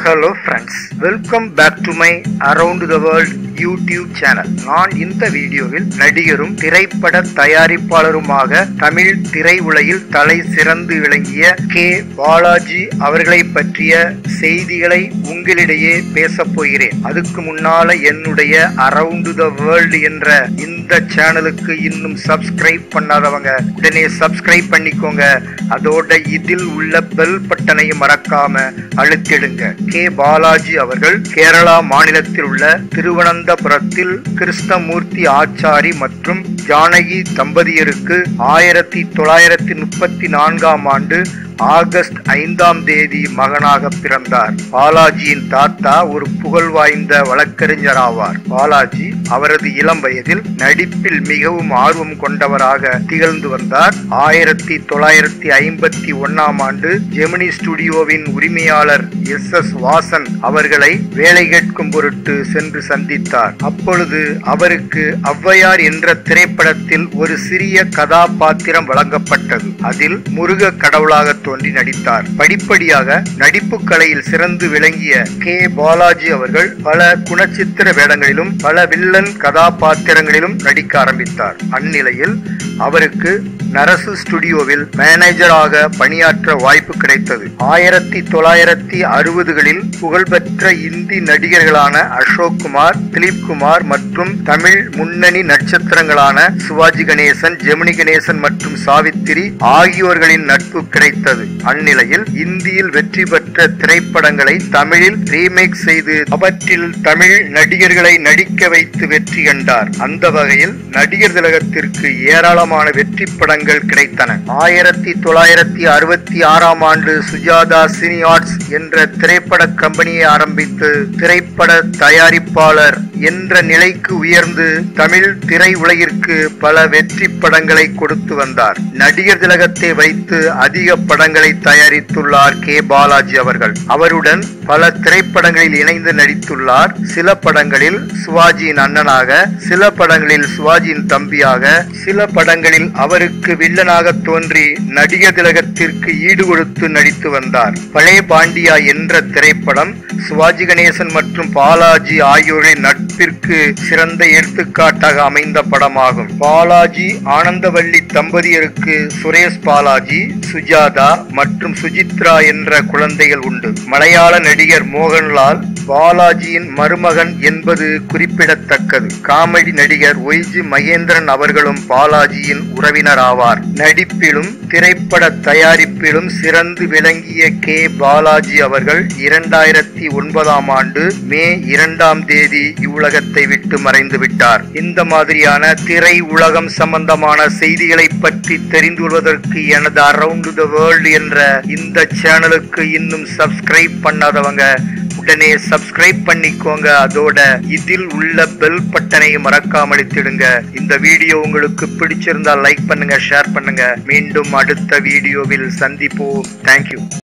hello friends welcome back to my around the world YouTube channel நான் இந்த வீடியோவில் நடிகரும் திரைப்பட தயாரிப்பாளருமாக தமிழ் திரையுலகில் தலை சிறந்து விளங்கிய கே பாலாஜி அவர்களை பற்றிய செய்திகளை உங்களிடையே பேசப் போகிறேன் அதுக்கு முன்னால என்னுடைய அரவுண்ட் த வேர்ல்டு என்ற இந்த சேனலுக்கு இன்னும் சப்ஸ்கிரைப் பண்ணாதவங்க உடனே சப்ஸ்கிரைப் பண்ணிக்கோங்க அதோட இதில் உள்ள பெல் பட்டனையும் மறக்காம அழுத்திடுங்க கே பாலாஜி அவர்கள் கேரளா மாநிலத்தில் உள்ள திருவனந்தபுரத்தில் கிருஷ்ணமூர்த்தி ஆச்சாரி மற்றும் ஜானகி தம்பதியருக்கு ஆயிரத்தி தொள்ளாயிரத்தி முப்பத்தி நான்காம் ஆண்டு ஆகஸ்ட் ஐந்தாம் தேதி மகனாக பிறந்தார் பாலாஜியின் தாத்தா ஒரு புகழ் வாய்ந்த வழக்கறிஞர் ஆவார் பாலாஜி அவரது இளம் வயதில் நடிப்பில் மிகவும் ஆர்வம் கொண்டவராக திகழ்ந்து வந்தார் ஆயிரத்தி தொள்ளாயிரத்தி ஐம்பத்தி ஒன்னாம் ஆண்டு ஜெமினி ஸ்டுடியோவின் உரிமையாளர் எஸ் எஸ் வாசன் அவர்களை வேலை கேட்கும் பொருட்டு சென்று சந்தித்தார் அப்பொழுது அவருக்கு ஔவையார் என்ற திரைப்படத்தில் ஒரு சிறிய கதாபாத்திரம் வழங்கப்பட்டது அதில் முருக கடவுளாக தோன்றி நடித்தார் படிப்படியாக நடிப்பு கலையில் சிறந்து விளங்கிய கே பாலாஜி அவர்கள் பல குணச்சித்திர வேடங்களிலும் பல வில்லன் கதாபாத்திரங்களிலும் நடிக்க ஆரம்பித்தார் அந்நிலையில் அவருக்கு நரசு ஸ்டுடியோவில் மேனேஜராக பணியாற்ற வாய்ப்பு கிடைத்தது ஆயிரத்தி தொள்ளாயிரத்தி அறுபதுகளில் புகழ்பெற்ற இந்தி நடிகர்களான அசோக் குமார் திலீப் குமார் மற்றும் தமிழ் முன்னணி நட்சத்திரங்களான சிவாஜி கணேசன் ஜெமினி கணேசன் மற்றும் சாவித்திரி ஆகியோர்களின் நட்பு கிடைத்தது அந்நிலையில் இந்தியில் வெற்றி பெற்ற திரைப்படங்களை தமிழில் ரீமேக் செய்து அவற்றில் தமிழ் நடிகர்களை நடிக்க வைத்து வெற்றி கண்டார் அந்த வகையில் நடிகர் திலகத்திற்கு ஏராளமான வெற்றி படங்கள் கிடைத்தன ஆயிரத்தி தொள்ளாயிரத்தி அறுபத்தி ஆறாம் ஆண்டு சுஜாதா சினி ஆர்ட்ஸ் என்ற திரைப்பட கம்பெனியை ஆரம்பித்து திரைப்பட தயாரிப்பாளர் என்ற நிலைக்கு உயர்ந்து தமிழ் திரை உலகிற்கு பல வெற்றி படங்களை கொடுத்து வந்தார் நடிகர் திலகத்தை வைத்து அதிக படங்களை தயாரித்துள்ளார் கே பாலாஜி அவர்கள் அவருடன் பல திரைப்படங்களில் இணைந்து நடித்துள்ளார் சில படங்களில் சிவாஜியின் அண்ணனாக சில படங்களில் சிவாஜியின் தம்பியாக சில படங்களில் அவருக்கு வில்லனாக தோன்றி நடிகர் திலகத்திற்கு ஈடு கொடுத்து நடித்து வந்தார் பழைய பாண்டியா என்ற திரைப்படம் சிவாஜி கணேசன் மற்றும் பாலாஜி ஆகியோரின் நட்பிற்கு சிறந்த எடுத்துக்காட்டாக அமைந்த படமாகும் பாலாஜி ஆனந்தவல்லி தம்பதியருக்கு சுரேஷ் பாலாஜி சுஜாதா மற்றும் சுஜித்ரா என்ற குழந்தைகள் உண்டு மலையாள நடிகர் மோகன்லால் பாலாஜியின் மருமகன் என்பது குறிப்பிடத்தக்கது காமெடி நடிகர் ஒய்ஜி மகேந்திரன் அவர்களும் பாலாஜியின் உறவினர் ஆவார் நடிப்பிலும் திரைப்பட தயாரிப்பிலும் சிறந்து விளங்கிய கே பாலாஜி அவர்கள் இரண்டாயிரத்தி ஒன்பதாம் ஆண்டு மே இரண்டாம் தேதி இவ்வுலகத்தை விட்டு மறைந்து விட்டார் இந்த மாதிரியான திரை உலகம் சம்பந்தமான செய்திகளை பற்றி தெரிந்து கொள்வதற்கு எனது அரவுண்ட் த வேர்ல்டு என்ற இந்த சேனலுக்கு இன்னும் சப்ஸ்கிரைப் பண்ணாதவங்க உடனே சப்ஸ்கிரைப் பண்ணிக்கோங்க அதோட இதில் உள்ள பெல் பட்டனை மறக்காம அழுத்திடுங்க இந்த வீடியோ உங்களுக்கு பிடிச்சிருந்தா லைக் பண்ணுங்க ஷேர் பண்ணுங்க மீண்டும் அடுத்த வீடியோவில் சந்திப்போம் தேங்க்யூ